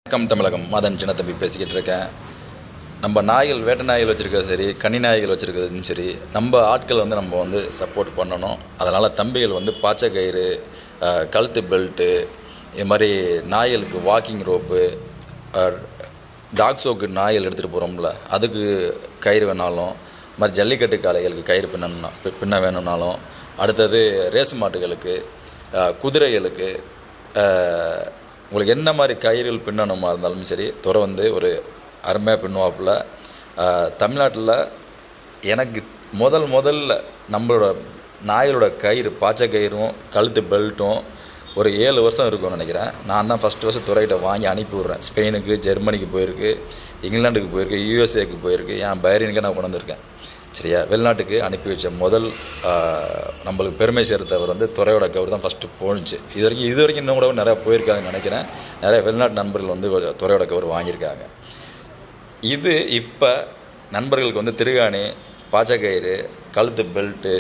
come தமிழகம் மதன் சின்னத்தம்பி பேசிக்கிட்டு இருக்கேன் நம்ம நாய்கள் வேட்டை நாய்கள் வச்சுருக்கிறது சரி கன்னி நாய்கள் வச்சுருக்கிறதும் சரி நம்ம ஆட்கள் வந்து நம்ம வந்து சப்போர்ட் பண்ணணும் அதனால் தம்பிகள் வந்து பாச்சை கயிறு அஹ், கழுத்து பெல்ட்டு இது மாதிரி நாய்களுக்கு வாக்கிங் ரோப்பு டாக் ஷோக்கு நாய்கள் எடுத்துகிட்டு போகிறோம்ல அதுக்கு கயிறு வேணாலும் இது மாதிரி ஜல்லிக்கட்டு காளைகளுக்கு கயிறு பின்னணும் பி- பின்ன வேணும்னாலும் அடுத்தது ரேஸ் மாட்டுகளுக்கு அஹ், குதிரைகளுக்கு அஹ், உங்களுக்கு என்ன மாதிரி கயிறுகள் பின்னணுமா இருந்தாலும் சரி துறை வந்து ஒரு அருமையாக பின்னுவாப்புல தமிழ்நாட்டில் எனக்கு முதல் முதல்ல நம்மளோட நாய்களோட கயிறு பாச்சை கயிறும் கழுத்து பெல்ட்டும் ஒரு ஏழு வருஷம் இருக்கும்னு நினைக்கிறேன் நான் தான் ஃபஸ்ட்டு ஃபஸ்ட்டு துறைகிட்ட வாங்கி அனுப்பி விட்றேன் ஸ்பெயினுக்கு ஜெர்மனிக்கு போயிருக்கு இங்கிலாந்துக்கு போயிருக்கு யூஎஸ்ஏக்கு போயிருக்கு என் பைரனுக்கு நான் கொண்டு வந்திருக்கேன் சரியா வெளிநாட்டுக்கு அனுப்பி வச்ச முதல் ஆஹ், நம்மளுக்கு பெருமை சேர்த்தவர் வந்து துறையோட கவர் தான் ஃபஸ்ட்டு போணுச்சு இது வரைக்கும் இது வரைக்கும் இன்னும் கூட நிறையா போயிருக்காங்கன்னு நினைக்கிறேன் நிறைய வெளிநாட்டு நண்பர்கள் வந்து துறையோட கவர் வாங்கியிருக்காங்க இது இப்போ நண்பர்களுக்கு வந்து திருகாணி பாச்சக்கயிறு கழுத்து பெல்ட்டு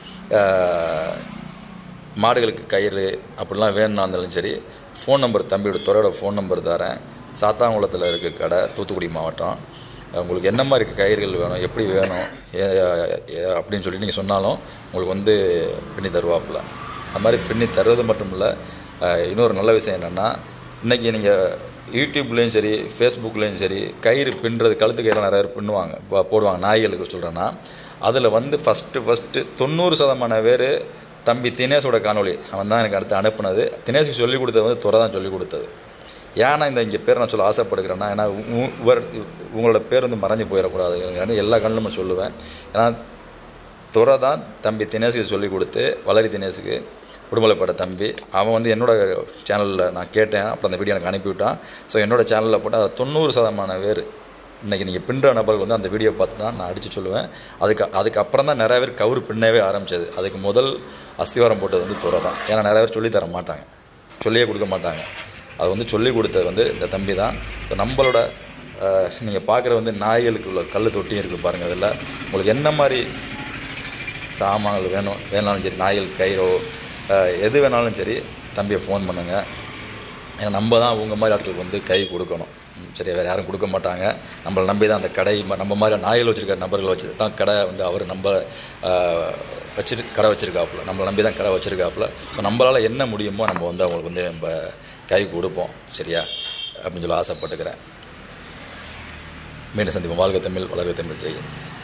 மாடுகளுக்கு கயிறு அப்படிலாம் வேணும்னா இருந்தாலும் சரி ஃபோன் நம்பர் தம்பியோட துறையோட ஃபோன் நம்பர் தரேன் சாத்தாங்குளத்தில் இருக்க கடை தூத்துக்குடி மாவட்டம் உங்களுக்கு என்ன மாதிரி கயிறுகள் வேணும் எப்படி வேணும் ஏ- ஏ- அப்படின்னு சொல்லி நீங்கள் சொன்னாலும் உங்களுக்கு வந்து பின்னி தருவாப்புல அது மாதிரி பின்னி தருவது மட்டும் இல்லை இன்னொரு நல்ல விஷயம் என்னென்னா இன்றைக்கி நீங்கள் யூடியூப்லேயும் சரி ஃபேஸ்புக்லேயும் சரி கயிறு பின்னுறது கழுத்து கயிறு நிறைய பேர் பின்னுவாங்க இப்போ போடுவாங்க நாய்களுக்கு சொல்கிறேன்னா அதில் வந்து ஃபஸ்ட்டு ஃபஸ்ட்டு தொண்ணூறு சதமான பேர் தம்பி தினேஷோட காணொளி அவன் தான் எனக்கு அடுத்து அனுப்புனது தினேஷுக்கு சொல்லிக் கொடுத்தது வந்து துறை தான் சொல்லிக் கொடுத்தது ஏன்னா இந்த இங்கே பேர் நான் சொல்ல ஆசைப்படுகிறேன்னா ஏன்னா உ- இவர் உங்களோட பேர் வந்து மறைஞ்சு போயிடக்கூடாது எனக்கு எல்லா கண்ணிலுமே சொல்லுவேன் ஏன்னா துறை தான் தம்பி தினேஷுக்கு சொல்லிக் கொடுத்து வளரி தினேஷுக்கு உடுமலைப்பட்ட தம்பி அவன் வந்து என்னோட சேனலில் நான் கேட்டேன் அப்புறம் அந்த வீடியோ எனக்கு அனுப்பிவிட்டான் ஸோ என்னோட சேனலில் போட்டு அது தொண்ணூறு சதமான பேர் இன்றைக்கி நீங்கள் பின்னுற நபர்கள் வந்து அந்த வீடியோ பார்த்து தான் நான் அடித்து சொல்லுவேன் அதுக்கு அதுக்கப்புறம் தான் நிறைய பேர் கவுரு பின்னவே ஆரம்பிச்சது அதுக்கு முதல் அஸ்திவாரம் போட்டது வந்து துறை தான் ஏன்னா நிறைய பேர் சொல்லித் தர மாட்டாங்க சொல்லியே கொடுக்க மாட்டாங்க அது வந்து சொல்லிக் கொடுத்தது வந்து இந்த தம்பி தான் ஸோ நம்மளோட நீங்கள் பார்க்குற வந்து நாய்களுக்கு உள்ள கல் தொட்டியும் இருக்குது பாருங்கள் அதில் உங்களுக்கு என்ன மாதிரி சாமான்கள் வேணும் வேணாலும் சரி நாய்கள் கயிறோ அஹ், எது வேணாலும் சரி தம்பியை ஃபோன் பண்ணுங்கள் ஏன்னா நம்ம தான் அவங்க மாதிரி ஆட்களுக்கு வந்து கை கொடுக்கணும் ம், சரி வேறு யாரும் கொடுக்க மாட்டாங்க நம்மளை நம்பி தான் அந்த கடை ம- நம்ம மாதிரி நாய்கள் வச்சுருக்க நபர்கள் வச்சு தான் கடை வந்து அவர் நம்ம அஹ், வச்சிரு கடை வச்சுருக்காப்புல நம்மளை நம்பி தான் கடை வச்சுருக்காப்புல ஸோ நம்மளால் என்ன முடியுமோ நம்ம வந்து அவங்களுக்கு வந்து நம்ம கை கொடுப்போம் சரியா அப்படின்னு சொல்லி ஆசைப்பட்டுக்கிறேன் மீண்டும் சந்திப்போம் வாழ்க தமிழ் வளர்க தமிழ் ஜெயந்த்